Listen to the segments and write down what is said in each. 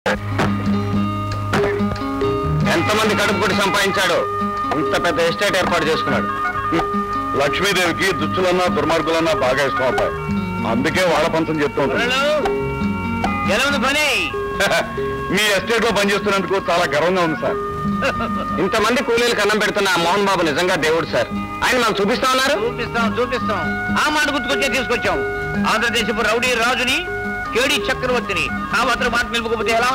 ఎంతమంది కడుపు కొట్టి సంపాదించాడు ఇంత పెద్ద ఎస్టేట్ ఏర్పాటు చేసుకున్నాడు లక్ష్మీదేవికి దుచ్చులన్నా దుర్మార్గులన్నా బాగా ఇష్టం అబ్బాయి అందుకే వాళ్ళ పంచం చెప్తూ ఉంటుంది ఎలా ఉంది పని మీ ఎస్టేట్ లో పనిచేస్తున్నందుకు చాలా గర్వంగా ఉంది సార్ ఇంతమంది కూలీలకు అన్నం పెడుతున్న ఆ మోహన్ బాబు నిజంగా దేవుడు సార్ ఆయన మనం చూపిస్తా ఉన్నారు చూపిస్తాం చూపిస్తాం ఆ మాట గుర్తుకొచ్చే తీసుకొచ్చాం ఆంధ్రదేశపు రౌడీ రాజుని కేడి చక్రవర్తిని ఆ మాత్రం మాట నిలుపుకోపోతే ఎలా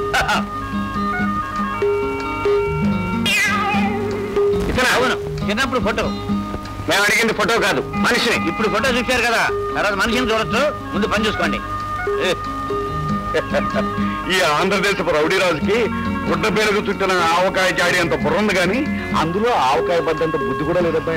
ఇతను అవును చిన్నప్పుడు ఫోటో మేము అడిగింది ఫోటో కాదు మనిషిని ఇప్పుడు ఫోటో చూశారు కదా తర్వాత మనిషిని చూడొచ్చు ముందు పని చూసుకోండి ఏ, ఈ ఆంధ్రదేశపు రౌడీ రాజుకి గుడ్డ పేరుకు చుట్టిన ఆవకాయ జాడి అంత బుర్ర ఉంది కానీ అందులో ఆవకాయ పడ్డంత బుద్ధి కూడా లేదబ్బాయి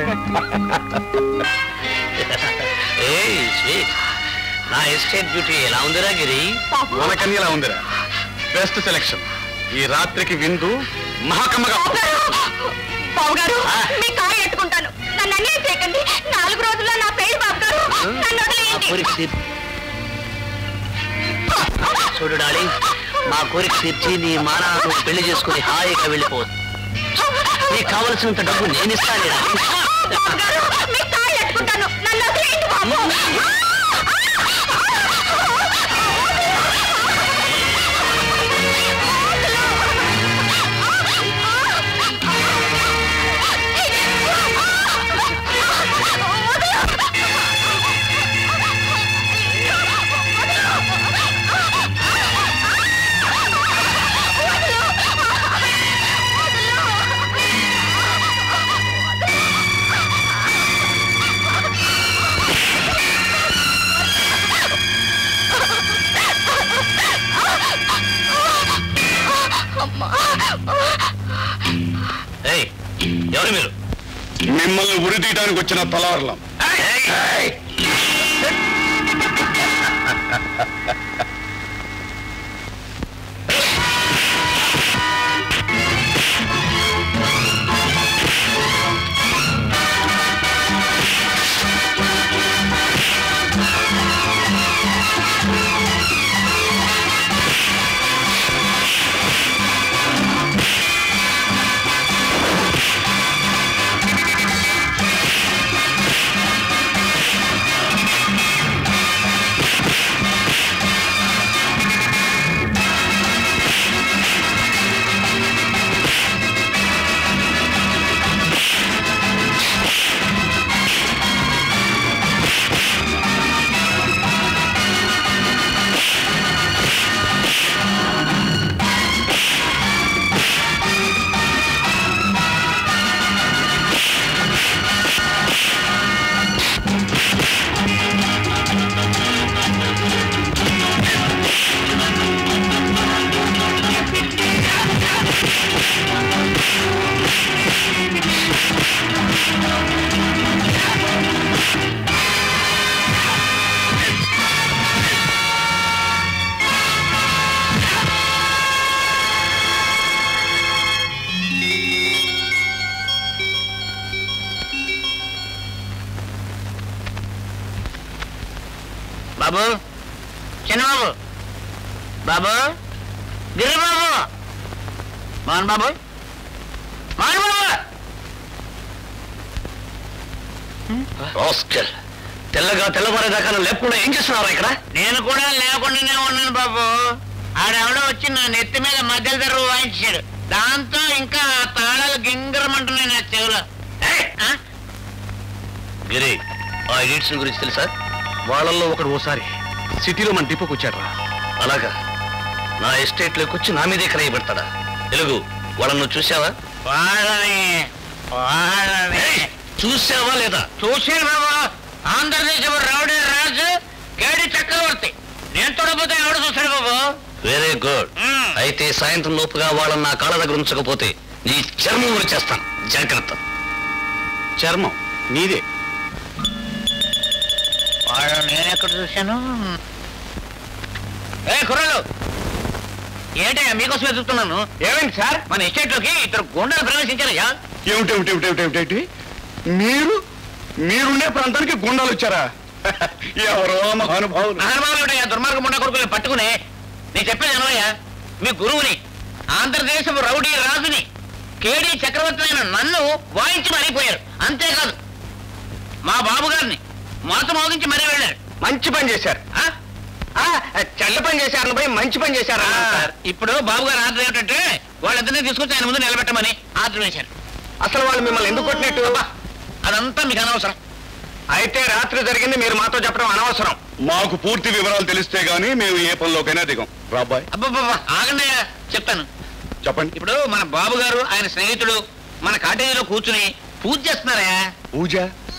ఏయ్ స్వీట్ నా ఎస్టేట్ బ్యూటీ ఎలా ఉందిరా గిరి మనకన్యలా ఉందిరా బెస్ట్ సెలెక్షన్ ఈ రాత్రికి విందు మహాకమ్మగా బాబు గారు మీ కాలు ఎట్టుకుంటాను నన్ను అన్యాయం చేయకండి నాలుగు రోజుల్లో నా పేరు బాబు గారు నన్ను వదిలేయండి కోరిక తీర్ చూడు డార్లింగ్ మా కోరిక తీర్చి నీ మానాలను పెళ్లి చేసుకుని హాయిగా వెళ్ళిపోవచ్చు నీకు కావలసినంత డబ్బు నేను ఇస్తాను బాబు గారు మీ కాలు ఎట్టుకుంటాను నన్ను వదిలేయండి బాబు ఏయ్ ఎవరు మీరు మిమ్మల్ని ఉరి తీయడానికి వచ్చిన తలారులం బాబు చిన్నబాబు బాబు గిరి బాబు మోహన్ బాబు మోహన్ బాబు రాస్కెల్ తెల్లగా తెల్లవారేదాకా నన్ను లేకుండా ఏం చేస్తున్నారా ఇక్కడ నేను కూడా లేకుండానే ఉన్నాను బాబు ఆడెవడో వచ్చి నా నెత్తి మీద మధ్యలో తెరువు వాయించాడు దాంతో ఇంకా ఆ తాళాలు గింగరమంటున్నాయి నా చెవులో ఏయ్, ఆ? గిరి ఆ ఎడిట్స్ గురించి తెలుసా వాళ్ళల్లో ఒకడు ఓసారి సిటీలో మన డిపోకి వచ్చాడు అలాగా నా ఎస్టేట్ లోకి వచ్చి నా మీదే క్రయ పెడతాడా తెలుగు వాళ్ళను నువ్వు చూసావా వాళ్ళని వాళ్ళని ఏయ్, చూసావా లేదా చూసాను బాబు ఆంధ్రదేశం రౌడీ రాజు గేడి చక్రవర్తి నేను చూడకపోతే ఎవడు చూస్తాడు బాబు వెరీ గుడ్ మ్మ్. అయితే సాయంత్రం లోపుగా వాళ్ళని నా కాళ్ళ దగ్గర ఉంచకపోతే నీ చర్మం చేస్తాను జాగ్రత్త చర్మం నీదే వాడు నేను ఎక్కడ చూశాను ఏ కుర్రలు ఏంటయ్యా మీకోసం వెతుకుతున్నాను ఏమైంది సార్ మన ఎస్టేట్ లోకి ఇద్దరు గుండాలు ప్రవేశించారయ్యా ఏమిటి ఏమిటి ఏమిటి ఏమిటి ఏమిటి ఏమిటి మీరు మీరుండే ప్రాంతానికి గుండాలు వచ్చారా ఎవరో మహానుభావులు మహానుభావులు దుర్మార్గం ఉండ కొడుకుని పట్టుకుని నేను చెప్పేది అనవయ్యా మీ గురువుని ఆంధ్రదేశపు రౌడీ రాజుని కేడీ చక్రవర్తి అయిన నన్ను వాయించి మరిపోయారు అంతేకాదు మా బాబు గారిని మొలత మోగించి మరీ వెళ్ళారు మంచి పని చేశారు ఆ? ఆ, చెడ్డ పని చేశారని పోయి మంచి పని చేశారు ఆ, అన్నారు సార్ ఇప్పుడు బాబు గారు ఆర్డర్ ఏమిటంటే వాళ్ళిద్దరినీ తీసుకొచ్చి ఆయన ముందు నిలబెట్టమని ఆర్డర్ వేశారు అసలు వాళ్ళు మిమ్మల్ని ఎందుకు కొట్టినట్టు అబ్బా, అదంతా మీకు అనవసరం అయితే రాత్రి జరిగింది మీరు మాతో చెప్పడం అనవసరం మాకు పూర్తి వివరాలు తెలిస్తే గానీ మేము ఏ పనిలోకైనా దిగం రాబాయ్ అబ్బబ్బబ్బా ఆగండి అయ్యా, చెప్తాను చెప్పండి ఇప్పుడు మన బాబు గారు ఆయన స్నేహితుడు మన కాటేజీలో కూర్చుని పూజ చేస్తున్నారా పూజ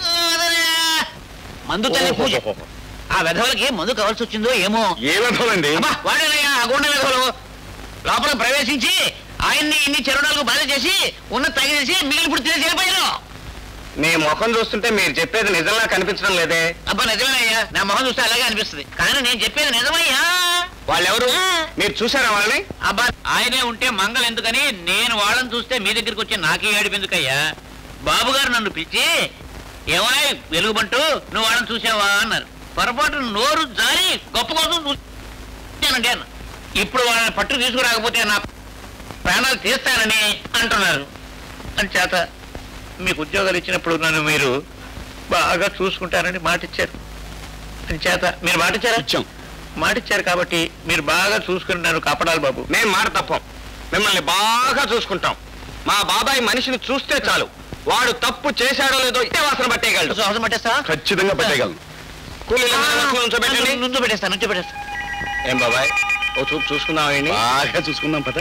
మందు తల్లి పూజ ఓహోహోహో. ఆ విధవులకి మందు కావాల్సి వచ్చిందో ఏమో ఏ విధండి అబ్బా వాడేనయ్యా ఆ గుండె విధవులు లోపల ప్రవేశించి ఆయన్ని ఇన్ని చెరువులకు బాధ చేసి ఉన్న తగిలేసి మిగిలిన ఇప్పుడు తిరిగి వెళ్ళిపోయారు మీ ముఖం చూస్తుంటే మీరు చెప్పేది నిజంలా కనిపించడం లేదే అబ్బా నిజమేనయ్యా నా మొహం చూస్తే అలాగే అనిపిస్తుంది కానీ నేను చెప్పేది నిజమయ్యా వాళ్ళెవరు మీరు చూసారా వాళ్ళని అబ్బా ఆయనే ఉంటే మంగళ ఎందుకని నేను వాళ్ళని చూస్తే మీ దగ్గరికి వచ్చి నాకే ఏడుపు ఎందుకయ్యా బాబు గారు నన్ను పిలిచి ఏమాయ్ వెలుగుబంటూ నువ్వు వాళ్ళని చూసావా అన్నారు పొరపాటు నోరు జారి గొప్ప కోసం చూశానండి అన్న ఇప్పుడు వాళ్ళని పట్టు తీసుకురాకపోతే నా ప్రాణాలు తీస్తానని అంటున్నారు అని చేత మీకు ఉద్యోగాలు ఇచ్చినప్పుడు నన్ను మీరు బాగా చూసుకుంటారని మాటిచ్చారు అని చేత మీరు మాటిచ్చారా ఇచ్చాం మాటిచ్చారు కాబట్టి మీరు బాగా చూసుకుని నన్ను కాపాడాలి బాబు మేము మాట తప్పం మిమ్మల్ని బాగా చూసుకుంటాం మా బాబాయ్ మనిషిని చూస్తే చాలు వాడు తప్పు చేశాడో లేదో ఇదే వాసన పట్టేయగలడు అవసరం పట్టేస్తా ఖచ్చితంగా పెట్టగలను కూలీలందరూ ఉంచబెట్టండి నుంచో పెట్టేస్తా నుంచో పెట్టేస్తా ఏం బాబాయ్ ఓ చూపు చూసుకుందామండి బాగా చూసుకుందాం పద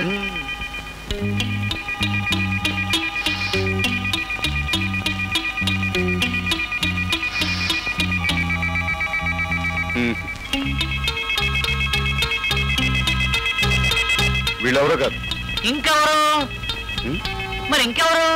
ఉమ్. వీళ్ళెవరో కాదు ఇంకెవరు ఉమ్. మరి ఇంకెవరు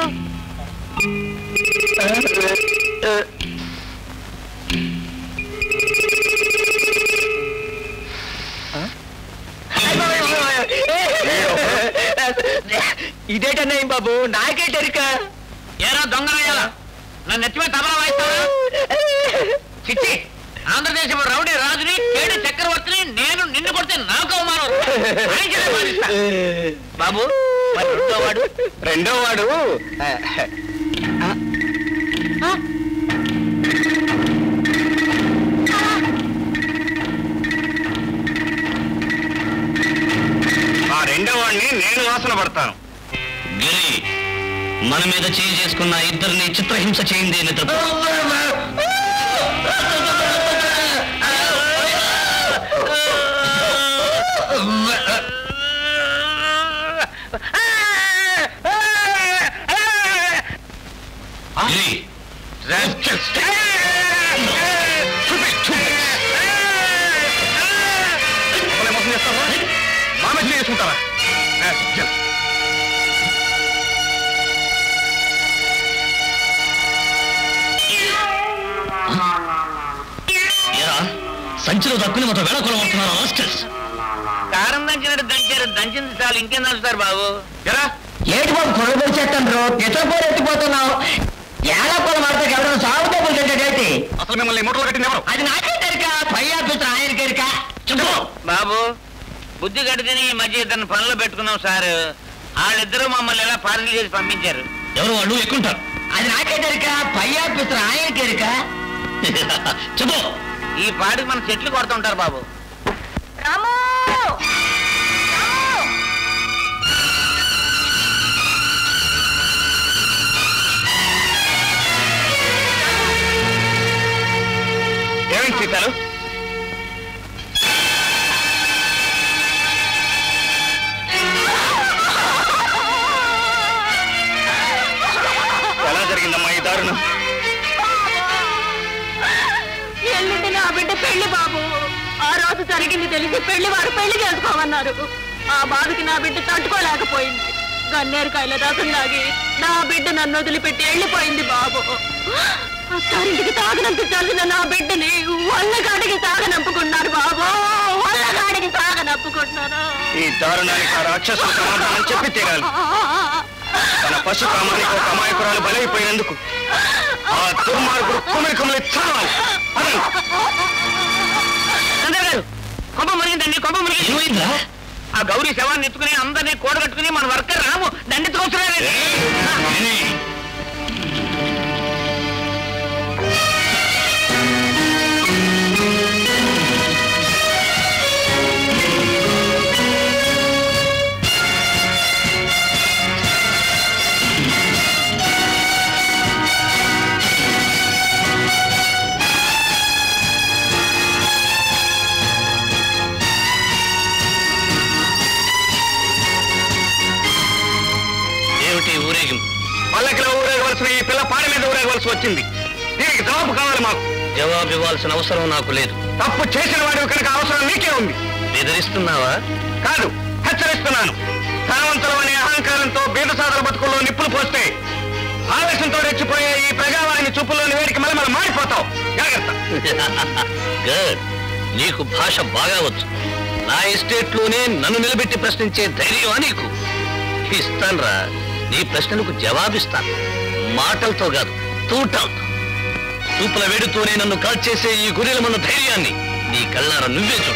ఇదేటన్నాయి బాబు నాకే టెరిక ఏరా దొంగరాయాల నన్ను నెత్తిమే తబలా వాయిస్తావా చిచ్చి ఆంధ్రదేశం రౌడీ రాజుని కేడు చక్రవర్తిని నేను నిన్ను కొడితే నాకు అవమానం వాయించలే బాధిస్తా. బాబు మరి రెండో వాడు రెండో వాడు ఆ రెండో వాడిని నేను వాసన పడతాను గిరి మన మీద చేయి చేసుకున్న ఇద్దరిని చిత్రహింస చేయింది నిద్ర గిరి మమ్మల్ని మోసం చేస్తారా మా మీద చేసుకుంటారా ఎరా సంచిలో దక్కుని మొత్తం వేళ కొలవడుతున్నారు హాస్టల్స్ కారం దంచినట్టు దంచారు దంచింది చాలు ఇంకేం దంచుతారు బాబు ఎలా ఏటి బాబు కొనుగోలు చేస్తాను ఎత్తపోరు ఎత్తిపోతున్నావు ఎలా పొల వాడితే ఎవరైనా సాగు డబ్బులు తింటాడేటి అసలు మిమ్మల్ని మూటలు కట్టింది ఎవరు అది నాకే తెరిక పై ఆఫీసర్ ఆయన కెరిక చెప్పు బాబు బుద్ధి గడితేనే ఈ మధ్య ఇద్దరిని పనులు పెట్టుకున్నాం సార్ వాళ్ళిద్దరూ మమ్మల్ని ఎలా పార్సల్ చేసి పంపించారు ఎవరు వాళ్ళు ఎక్కుంటారు అది నాకే తెరిక పై ఆఫీసర్ ఆయన కెరిక చెప్పు ఈ పాటికి మన చెట్లు కొడుతుంటారు బాబు రాము రాము! ఏమైంది సీతాలు ఎలా జరిగిందమ్మా ఈ దారుణం ఎల్లుండి నా బిడ్డ పెళ్లి బాబు ఆ రోజు జరిగింది తెలిసి పెళ్లి వారు పెళ్లి చేసుకోమన్నారు ఆ బాధకి నా బిడ్డ తట్టుకోలేకపోయింది గన్నేరుకాయల దాసులాగి నా బిడ్డ నన్ను వదిలిపెట్టి వెళ్ళిపోయింది బాబు అత్తారింటికి తాగనంపించాల్సిన నా బిడ్డని వల్లగాడికి తాగనంపుకున్నారు బాబు వల్లగాడికి తాగనంపుకుంటున్నారు ఈ దారుణానికి ఆ రాక్షసులు సమాధానం చెప్పి తీరాలి తన పశు కామానికి ఒక అమాయకురాలు బలైపోయినందుకు ఆ దుర్మార్గుడు కుమిలి కుమిలి చావాలి పదండి. చంద్ర గారు కొంప మురిగిందండి కొంప మురిగింది ఏమైందా ఆ గౌరీ శవాన్ని ఎత్తుకుని అందరినీ కూడగట్టుకుని మన వర్కర్ రాము దండెత్తుకొస్తున్నారండి ఏమిటి ఊరేగింపు పల్లకిలో ఊరేగవలసిన ఈ పిల్ల పాడి మీద ఊరేగవలసి వచ్చింది దీనికి జవాబు కావాలి మాకు జవాబు ఇవ్వాల్సిన అవసరం నాకు లేదు తప్పు చేసిన వాడి కనుక అవసరం నీకే ఉంది బెదిరిస్తున్నావా కాదు హెచ్చరిస్తున్నాను ధనవంతులు అనే అహంకారంతో బీదసాదల బతుకుల్లో నిప్పులు పోస్తే ఆవేశంతో రెచ్చిపోయే ఈ ప్రజావాహిని చూపుల్లోని వేడికి మళ్ళీ మారిపోతావు జాగ్రత్త గుడ్ నీకు భాష బాగా వచ్చు నా ఎస్టేట్ లోనే నన్ను నిలబెట్టి ప్రశ్నించే ధైర్యమా నీకు ఇస్తాన్రా నీ ప్రశ్నలకు జవాబిస్తాను మాటలతో కాదు తూటాలతో చూపుల వేడితోనే నన్ను కాల్చేసే ఈ గొర్రెల మన ధైర్యాన్ని నీ కళ్ళార నువ్వే చూడు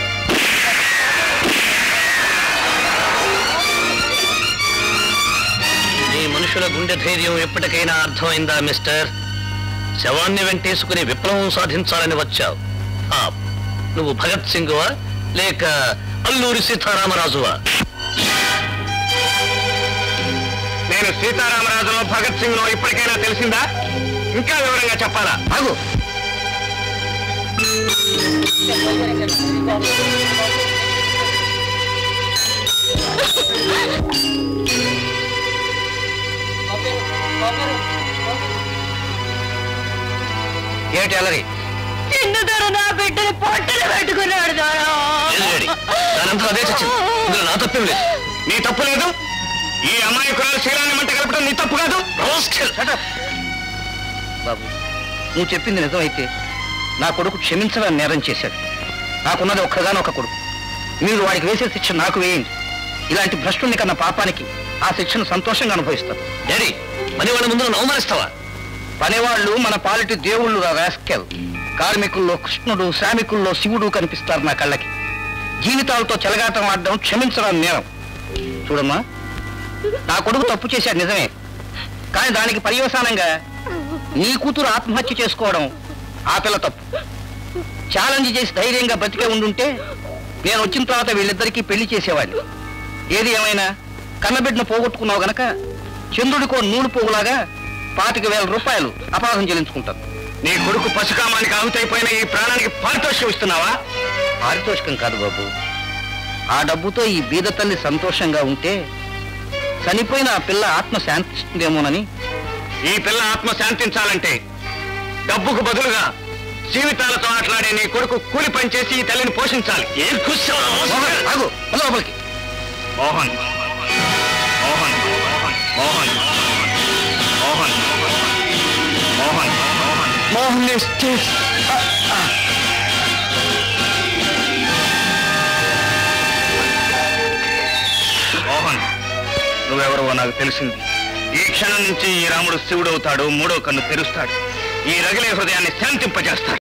నీ మనుషుల గుండె ధైర్యం ఎప్పటికైనా అర్థమైందా మిస్టర్ శవాన్ని వెంటేసుకుని విప్లవం సాధించాలని వచ్చావు ఆ, నువ్వు భగత్ సింగ్వా లేక అల్లూరి సీతారామరాజువా నేను సీతారామరాజులో భగత్ సింగ్ లో ఇప్పటికైనా తెలిసిందా ఇంకా వివరంగా చెప్పాలా అగు ఏమిటి అలరి చిన్న ధర నా బిడ్డని పొట్టలు పెట్టుకున్నాడు దొరా. లేదు డాడీ దానంతా అదే చచ్చింది ఇందులో నా తప్పేం లేదు నీ తప్పు లేదు ఈ అమాయకురాలు శీలాన్ని మంట కలపడం నీ తప్పు కాదు Rascal! బాబు నువ్వు చెప్పింది నిజమైతే నా కొడుకు క్షమించడానికి నేరం చేశాడు నాకున్నది ఒక్కగానొక్క కొడుకు మీరు వాడికి వేసే శిక్ష నాకు వేయండి ఇలాంటి భ్రష్టుని కన్న పాపానికి ఆ శిక్షను సంతోషంగా అనుభవిస్తాను డాడీ పని వాళ్ళ ముందు నన్ను అవమానిస్తావా పనివాళ్ళు మన పాలిటి దేవుళ్ళు రాస్కెల్ కార్మికుల్లో కృష్ణుడు శ్రామికుల్లో శివుడు కనిపిస్తారు నా కళ్ళకి జీవితాలతో చెలగాటం ఆడడం క్షమించడం నేరం చూడమ్మా నా కొడుకు తప్పు చేశాడు నిజమే కానీ దానికి పర్యవసానంగా నీ కూతురు ఆత్మహత్య చేసుకోవడం ఆ పిల్ల తప్పు ఛాలెంజ్ చేసి ధైర్యంగా బతికే ఉండుంటే నేను వచ్చిన తర్వాత వీళ్ళిద్దరికీ పెళ్లి చేసేవాడిని ఏది ఏమైనా కన్నబిడ్డను పోగొట్టుకున్నావు గనక చంద్రుడికో నూనె పోగులాగా పాతిక వేల రూపాయలు అపరాధం చెల్లించుకుంటాను నీ కొడుకు పశుకామానికి ఆహుతైపోయిన ఈ ప్రాణానికి పారితోషికం ఇస్తున్నావా పారితోషికం కాదు బాబు ఆ డబ్బుతో ఈ బీద తల్లి సంతోషంగా ఉంటే చనిపోయిన ఆ పిల్ల ఆత్మ శాంతిస్తుందేమోనని ఈ పిల్ల ఆత్మ శాంతించాలంటే డబ్బుకు బదులుగా జీవితాలతో ఆటలాడే నీ కొడుకు కూలి పని చేసి ఈ తల్లిని పోషించాలి ఏం కూర్చోవా మోహన్, ఆగు, పద లోపలికి మోహన్ మోహన్ మోహన్ మోహన్ మోహన్ మోహన్ మోహన్ నువ్వెవరో నాకు తెలిసింది ఈ క్షణం నుంచి ఈ రాముడు శివుడవుతాడు మూడో కన్ను తెరుస్తాడు ఈ రగిలే హృదయాన్ని శాంతింపజేస్తాడు